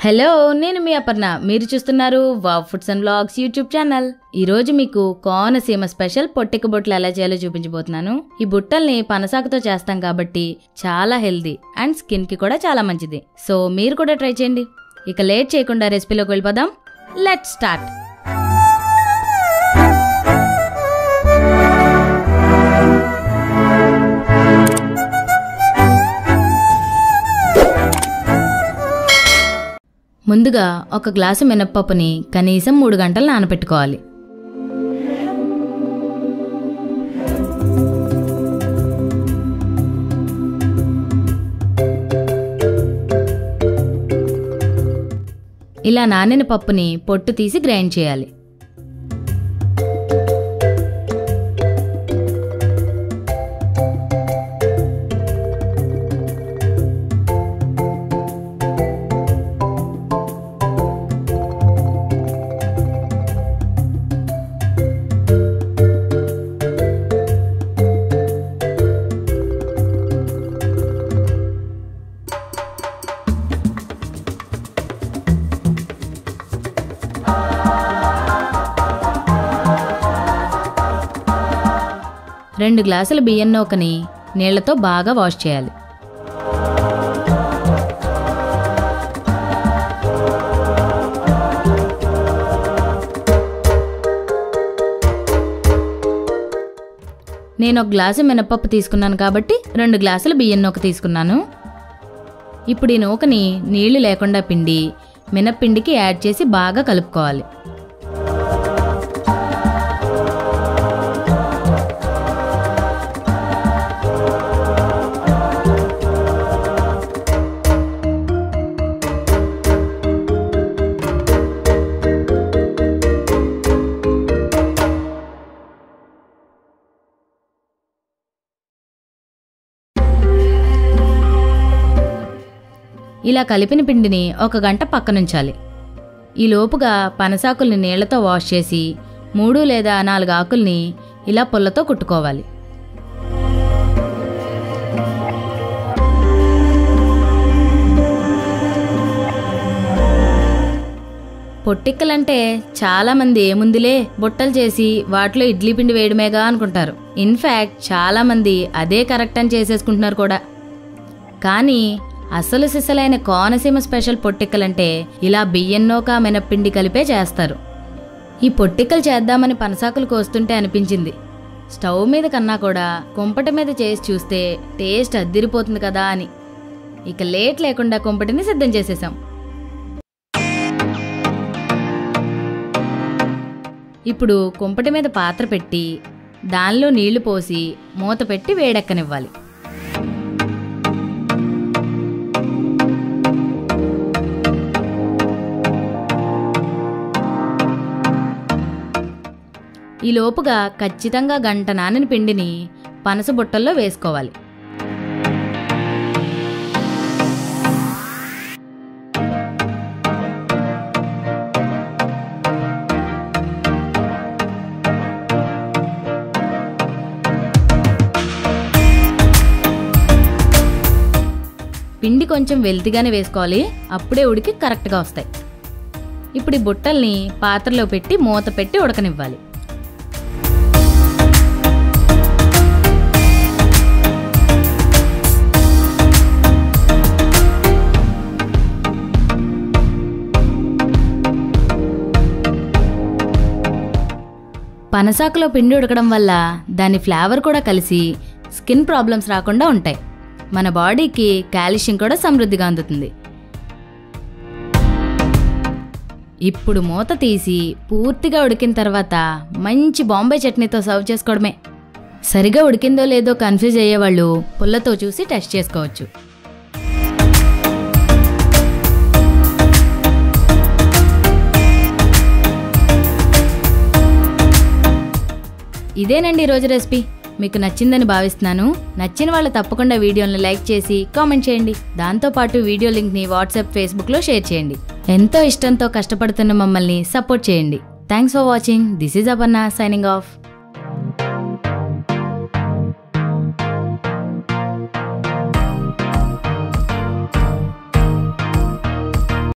hello నేను మీ అపర్ణ మీరు చూస్తున్నారు wow foods and blogs YouTube channel ఈ రోజు మీకు కోనసీమ స్పెషల్ పొట్టిక బుట్టలు ఎలా చేయాలో చూపించబోతున్నాను ఈ బుట్టల్ని పనసాకుతో చేస్తాం కాబట్టి చాలా హెల్దీ అండ్ స్కిన్ కి కూడా చాలా మంచిది సో మీరు కూడా ట్రై చేయండి ఇక లేట్ చేయకుండా రెసిపీలోకి వెళ్ళిపోదాం లెట్ స్టార్ట్ ముందుగా ఒక గ్లాసు మినప్పప్పుని కనీసం మూడు గంటలు నానబెట్టుకోవాలి ఇలా నానిన పప్పుని పొట్టు తీసి గ్రైండ్ చేయాలి రెండు గ్లాసుల బియ్యం నూకని నీళ్లతో బాగా వాష్ చేయాలి నేను ఒక గ్లాసు మినపప్పు తీసుకున్నాను కాబట్టి రెండు గ్లాసుల బియ్యం నూక తీసుకున్నాను ఇప్పుడు ఈ నూకని నీళ్లు లేకుండా పిండి మినప్పిండికి యాడ్ చేసి బాగా కలుపుకోవాలి ఇలా కలిపిన పిండిని ఒక గంట పక్కనుంచాలి ఈ లోపుగా పనసాకుల్ని నీళ్లతో వాష్ చేసి మూడు లేదా నాలుగు ఆకుల్ని ఇలా పుల్లతో కుట్టుకోవాలి పొట్టిక్కలంటే చాలామంది ఏముందిలే బుట్టలు చేసి వాటిలో ఇడ్లీ పిండి వేయడమేగా అనుకుంటారు ఇన్ఫ్యాక్ట్ చాలామంది అదే కరెక్ట్ అని చేసేసుకుంటున్నారు కూడా కానీ అసలు సిసలైన కోనసీమ స్పెషల్ పొట్టిక్కలంటే ఇలా బియ్యం నూక మినప్పిండి కలిపే చేస్తారు ఈ పొట్టిక్కలు చేద్దామని పనసాకులు కోస్తుంటే అనిపించింది స్టవ్ మీద కన్నా కూడా కుంపటి మీద చేసి చూస్తే టేస్ట్ అద్దిరిపోతుంది కదా అని ఇక లేట్ లేకుండా కుంపటిని సిద్ధం చేసేసాం ఇప్పుడు కుంపటి మీద పాత్ర పెట్టి దానిలో నీళ్లు పోసి మూత పెట్టి వేడెక్కనివ్వాలి ఈ లోపుగా ఖచ్చితంగా గంట నానిన పిండిని పనస బుట్టల్లో వేసుకోవాలి పిండి కొంచెం వెల్తిగానే వేసుకోవాలి అప్పుడే ఉడికి కరెక్ట్గా వస్తాయి ఇప్పుడు ఈ బుట్టల్ని పాత్రలో పెట్టి మూత పెట్టి ఉడకనివ్వాలి పనసాకులో పిండి ఉడకడం వల్ల దాని ఫ్లేవర్ కూడా కలిసి స్కిన్ ప్రాబ్లమ్స్ రాకుండా ఉంటాయి మన బాడీకి కాల్షియం కూడా సమృద్ధిగా అందుతుంది ఇప్పుడు మూత తీసి పూర్తిగా ఉడికిన తర్వాత మంచి బాంబే చట్నీతో సర్వ్ చేసుకోవడమే సరిగా ఉడికిందో లేదో కన్ఫ్యూజ్ అయ్యేవాళ్ళు పుల్లతో చూసి టెస్ట్ చేసుకోవచ్చు ఇదేనండి ఈరోజు రెసిపీ మీకు నచ్చిందని భావిస్తున్నాను నచ్చిన వాళ్ళు తప్పకుండా వీడియోని లైక్ చేసి కామెంట్ చేయండి దాంతోపాటు వీడియో లింక్ని వాట్సాప్ ఫేస్బుక్లో షేర్ చేయండి ఎంతో ఇష్టంతో కష్టపడుతున్న మమ్మల్ని సపోర్ట్ చేయండి thanks for watching this is Aparna signing of